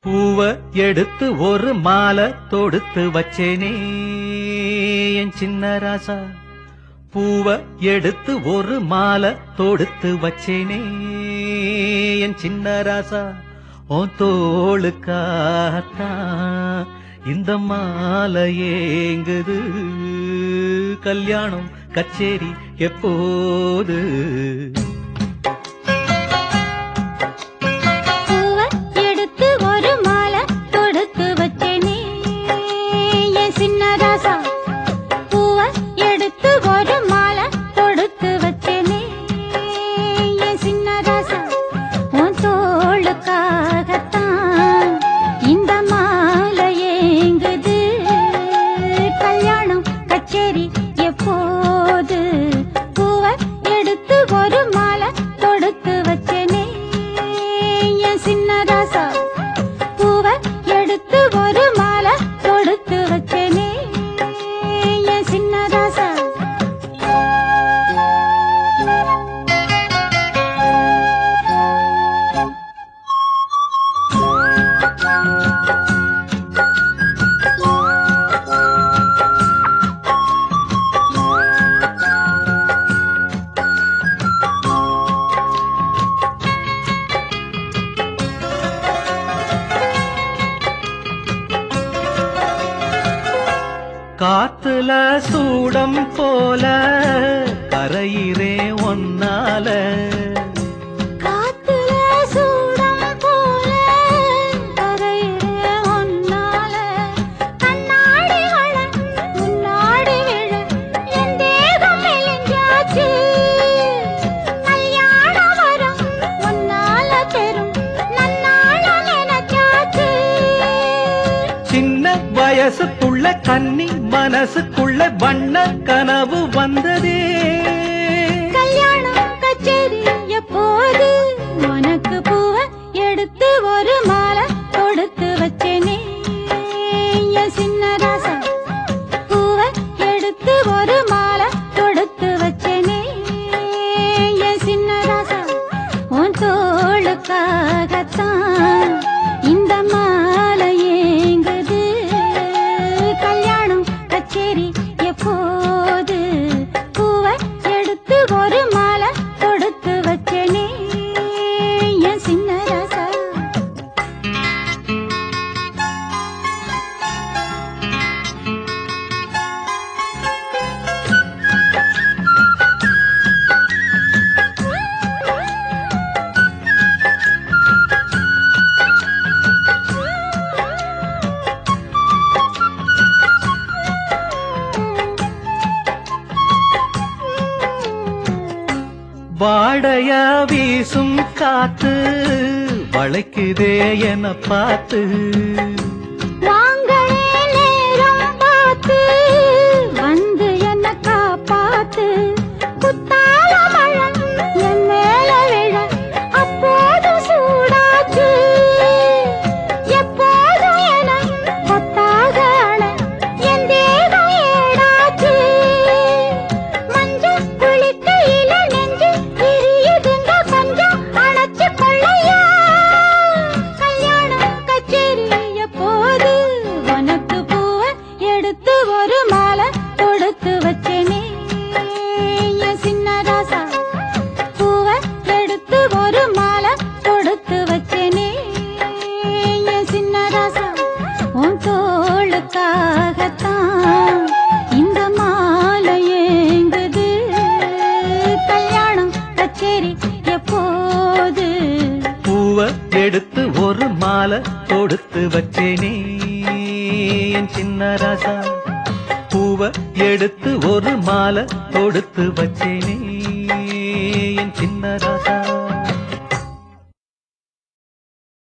பூவ எடுத்து ஒரு மாலை தொடுத்து வச்சேனே என் சின்ன ராசா பூவ எடுத்து ஒரு மாலை தொடுத்து வச்சேனே என் சின்ன ராசா ஓ தோளுக்காத்தான் இந்த மாலை ஏங்குது கல்யாணம் கச்சேரி எப்போது பூவ எடுத்து ஒரு மாலை தொடுத்து வச்சேனே என் சின்ன ராசா பூவ எடுத்து ஒரு மாலை தொடுத்து வச்சேனே என் சின்ன ராசா உன் தோளுக்காகத்தான் இந்த மாலை ஏங்குது கல்யாணம் கச்சேரி எப்போது பூவ எடுத்து ஒரு மாலை தொடுத்து வச்சேனே என் சின்ன ராசா பூவ எடுத்து ஒரு மாலை தொடுத்து வச்சேனே என் சின்ன ராசா காத்துல சூடம் போல கரையிறே ஒன்னால காத்துல சூடம் போல கரையிற ஒன்னால கண்ணாடி வள முன்னாடி விழ என் தேகம் மெலிஞ்சாச்சு கல்யாண வரம் ஒன்னால பெரும் நன்னாள நினைச்சாச்சு சின்ன வயசுக்குள்ள கன்னி மனசுக்குள்ள வண்ண கனவு வந்ததே கல்யாணம் கச்சேரி எப்போது உனக்கு பூவ எடுத்து ஒரு மாலை கொடுத்து வச்சேனே என் சின்ன ராசா பூவ எடுத்து ஒரு மாலை கொடுத்து வச்சேனே என் சின்ன ராசா உன் தோளுக்காகத்தான் இந்த மாலை ஏங்குது கல்யாணம் கச்சேரி எப்போது பூவ எடுத்து ஒரு மாலை கொடுத்து வச்சேனே என் சின்ன ராசா வாடைய வீசும் காத்து வளைக்குதே என பார்த்து வாங்களே நேரம் பார்த்து வந்து என்ன காப்பாத்து குத்தால மழை என் மேல விழ அப்போது சூடாச்சு எப்போதும் என கொத்தாக அழ என் தேகம் ஏடாச்சு மஞ்சள் குளிக்கையில நெஞ்சு எரியுதுங்க கொஞ்சம் அணைச்சு கொள்ளையா கல்யாணம் கச்சேரி எப்போது உனக்கு பூவ எடுத்து ஒரு மாலை தொடுத்து வச்சேனே என் சின்ன ராசா பூவ எடுத்து ஒரு மாலை தொடுத்து வச்சேனே என் சின்ன ராசா உன் தோளுக்காகத்தான் இந்த மாலை ஏங்குது கல்யாணம் கச்சேரி எப்போது பூவ எடுத்து ஒரு மாலை தொடுத்து வச்சேனே என் சின்ன ராசா பூவ எடுத்து ஒரு மாலை தொடுத்து வச்சேனே என் சின்ன ராசா